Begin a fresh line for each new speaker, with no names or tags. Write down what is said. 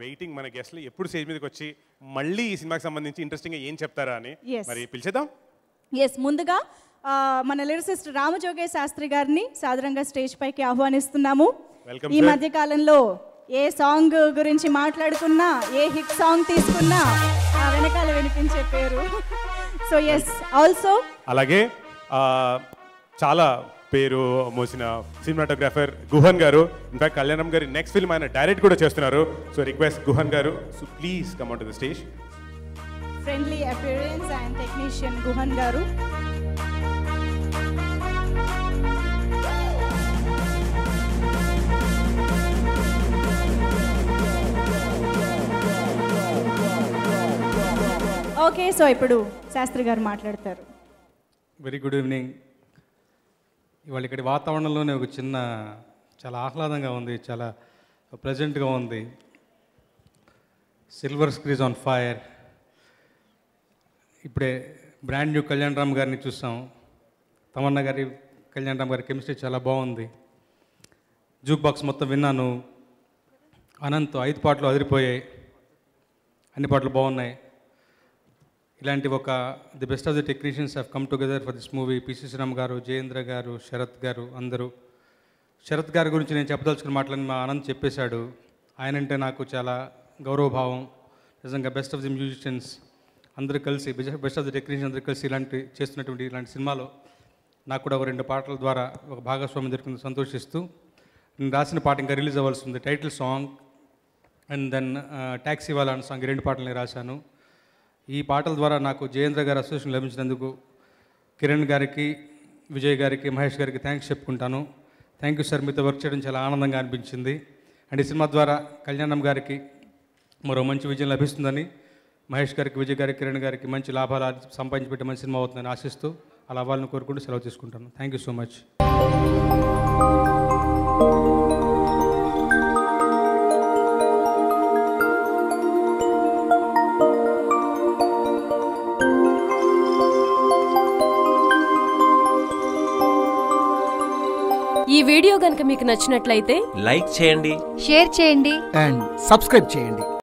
Waiting మన గెస్ట్లు ఎప్పుడు స్టేజ్ మీదకి వచ్చి మళ్ళీ ఈ సినిమాకి సంబంధించి ఇంట్రెస్టింగ్గా ఏం చెప్తారా అని
Yes.
మరి పిలిచేద్దాం
ఎస్ ముందుగా ఆ, మన లిరిసిస్ట్ రామజోగే శాస్త్రి గారిని సాధారణంగా స్టేజ్ పైకి ఆహ్వానిస్తున్నాము
Welcome,
ఈ
sir.
మధ్య కాలంలో ఏ సాంగ్ గురించి మాట్లాడుకున్నా ఏ హిట్ సాంగ్ తీసుకున్నా ఆ వెనకాల వినిపించే పేరు సో ఎస్ ఆల్సో
అలాగే ఆ, చాలా పేరు మోసిన సినిమాటోగ్రాఫర్ గుహన్ గారు ఇన్ఫాక్ట్ కళ్యాణం గారి నెక్స్ట్ ఫిల్మ్ ఆయన డైరెక్ట్ కూడా చేస్తున్నారు సో రిక్వెస్ట్ గుహన్ గారు so please come on to the stage
friendly appearance and technician Guhan గారు ఓకే సో ఇప్పుడు శాస్త్రి గారు మాట్లాడతారు
వెరీ గుడ్ ఈవినింగ్ ఇవాళ ఇక్కడి వాతావరణంలోనే ఒక చిన్న చాలా ఆహ్లాదంగా ఉంది చాలా ప్లెజెంట్గా ఉంది సిల్వర్ స్క్రీజ్ ఆన్ ఫైర్ ఇప్పుడే బ్రాండ్ న్యూ కళ్యాణ్ రామ్ గారిని చూసాం తమన్నా గారి కళ్యాణ్ రామ్ గారి కెమిస్ట్రీ చాలా బాగుంది జూక్ బాక్స్ మొత్తం విన్నాను అనంత్ ఐదు పాటలు అదిరిపోయాయి అన్ని పాటలు బాగున్నాయి ఇలాంటి ఒక the best of the technicians have come together for this movie PC Sreeram గారు జయేంద్ర గారు శరత్ గారు అందరూ శరత్ గారి గురించి నేను చెప్పదలుచుకున్న మాటలని మా ఆనంద్ చెప్పేశాడు ఆయనంటే నాకు చాలా గౌరవభావం నిజంగా బెస్ట్ ఆఫ్ ది మ్యూజిషియన్స్ అందరూ కలిసి బెస్ట్ ఆఫ్ ది టెక్నీషియన్స్ అందరూ కలిసి ఇలాంటి చేస్తున్నటువంటి ఇలాంటి సినిమాలో నాకు కూడా ఒక రెండు పాటల ద్వారా ఒక భాగస్వామ్యం దొరికింది సంతోషిస్తూ నేను రాసిన పాట ఇంకా రిలీజ్ అవ్వాల్సి ఉంది title song and then taxi వాళ్ళ అనే సాంగ్ ఈ రెండు పాటలు నేను రాశాను ఈ పాటల ద్వారా నాకు జయేంద్ర గారి అసోసియేషన్ లభించినందుకు కిరణ్ గారికి విజయ్ గారికి మహేష్ గారికి థ్యాంక్స్ చెప్పుకుంటాను థ్యాంక్ యూ సార్ మీతో వర్క్ చేయడం చాలా ఆనందంగా అనిపించింది అండ్ ఈ సినిమా ద్వారా కళ్యాణం గారికి మరో మంచి విజయం లభిస్తుందని మహేష్ గారికి విజయ్ గారికి కిరణ్ గారికి మంచి లాభాలు ఆర్జి- సంపాదించి పెట్టే మంచి సినిమా అవుతుందని ఆశిస్తూ అలా అవ్వాలని కోరుకుంటూ సెలవు తీసుకుంటాను థ్యాంక్ యూ సో మచ్
ఈ వీడియో గనుక మీకు నచ్చినట్లయితే
లైక్ చేయండి
షేర్ చేయండి
అండ్ సబ్స్క్రైబ్ చేయండి